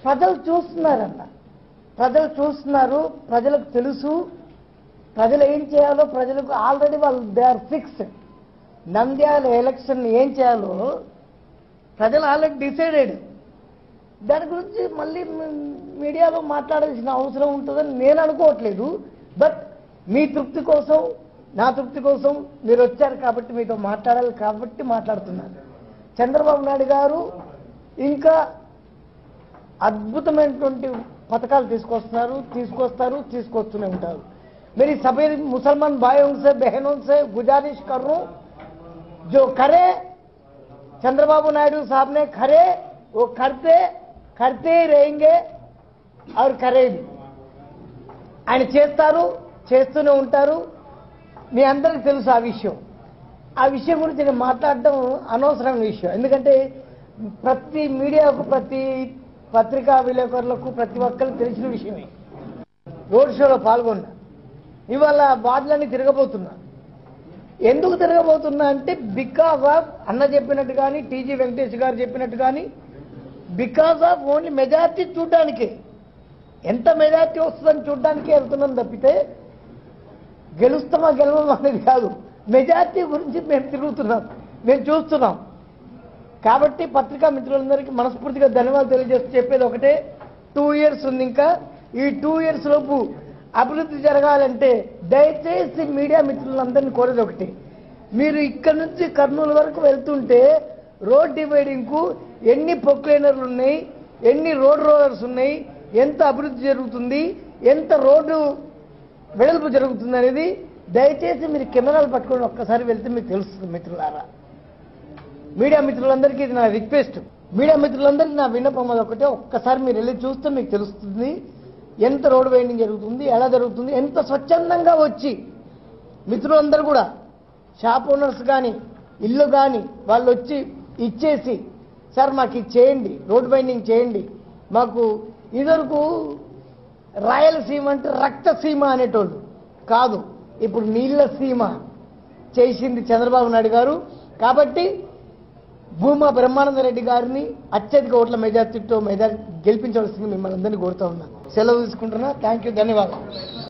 ప్రజలు చూస్తున్నారన్న ప్రజలు చూస్తున్నారు ప్రజలకు తెలుసు ప్రజలు ఏం చేయాలో ప్రజలకు ఆల్రెడీ వాళ్ళు they are fixed Nandyal election ఏం చేయాలో ప్రజలు ఆల్రెడీ డిసైడెడ్ దాని గురించి మళ్ళీ మ్- మీడియాలో మాట్లాడాల్సిన అవసరం ఉంటుందని నేను అనుకోవట్లేదు బట్ మీ తృప్తి కోసం నా తృప్తి కోసం మీరు వచ్చారు కాబట్టి మీతో మాట్లాడాలి కాబట్టి మాట్లాడుతున్నాను చంద్రబాబు నాయుడు గారు ఇంకా అద్భుతమైనటువంటి పథకాలు తీసుకొస్తున్నారు తీసుకొస్తారు తీసుకొస్తూనే ఉంటారు मेरी सभी मुसलमान भाइयों से बहनों से गुजारिश कर रहा हूं जो करे चंद्रबाबू नायडू साहब ने खरे वो करते करते ही रहेंगे और करे भी ఆయన చేస్తారు చేస్తూనే ఉంటారు మీ అందరికి తెలుసు ఆ విషయం ఆ విషయం గురించి నేను మాట్లాడడం అనవసరమైన విషయం ఎందుకంటే ప్రతి మీడియాకు ప్రతి పత్రికా విలేకరులకు ప్రతి ఒక్కరికి తెలిసిన విషయమే రోడ్ షోలో పాల్గొన్నా ఇవాళ బాధలన్నీ తిరగబోతున్నా ఎందుకు తిరగబోతున్నా అంటే బికాస్ ఆఫ్ అన్న చెప్పినట్టు కానీ టీజీ వెంకటేష్ గారు చెప్పినట్టు కానీ బికాస్ ఆఫ్ ఓన్లీ మెజార్టీ చూడడానికే ఎంత మెజార్టీ వస్తుందని చూడడానికే వెళ్తున్నాం తప్పితే గెలుస్తామా గెలవమా అనేది కాదు మెజార్టీ గురించి మేము తిరుగుతున్నాం మేము చూస్తున్నాం కాబట్టి పత్రికా మిత్రులందరికీ మనస్ఫూర్తిగా ధన్యవాదాలు తెలియజేస్తూ చెప్పేది ఒకటే టూ ఇయర్స్ ఉంది ఇంకా ఈ టూ ఇయర్స్ లోపు అభివృద్ధి జరగాలంటే దయచేసి మీడియా మిత్రులందరినీ కోరేది ఒకటి మీరు ఇక్కడ నుంచి కర్నూలు వరకు వెళ్తుంటే రోడ్ డివైడింగ్ కు ఎన్ని పొక్లైనర్లు ఉన్నాయి ఎన్ని రోడ్ రోలర్స్ ఉన్నాయి ఎంత అభివృద్ధి జరుగుతుంది ఎంత రోడ్డు వెడల్పు జరుగుతుంది అనేది దయచేసి మీరు కెమెరాలు పట్టుకొని ఒక్కసారి వెళ్తే మీకు తెలుస్తుంది మిత్రులారా మీడియా మిత్రులందరికీ ఇది నా రిక్వెస్ట్ మీడియా మిత్రులందరికీ నా విన్నపం అది ఒకటే ఒక్కసారి మీరు వెళ్ళి చూస్తే మీకు తెలుస్తుంది ఎంత రోడ్ వైండింగ్ జరుగుతుంది ఎలా జరుగుతుంది ఎంత స్వచ్ఛందంగా వచ్చి మిత్రులందరూ కూడా షాప్ ఓనర్స్ కానీ ఇల్లు కానీ వాళ్ళు వచ్చి ఇచ్చేసి సార్ మాకు ఇది చేయండి రోడ్ వైండింగ్ చేయండి మాకు ఇదివరకు రాయలసీమ అంటే రక్తసీమ అనేటోళ్ళు కాదు ఇప్పుడు నీళ్ళ సీమ చేసింది చంద్రబాబు నాయుడు గారు కాబట్టి భూమా బ్రహ్మానంద రెడ్డి గారిని అత్యధిక ఓట్ల మెజార్టీతో మెజార్టీ గెలిపించవలసింది మిమ్మల్ని అందరినీ కోరుతా ఉన్నాను సెలవు తీసుకుంటున్నా థ్యాంక్ యూ ధన్యవాదాలు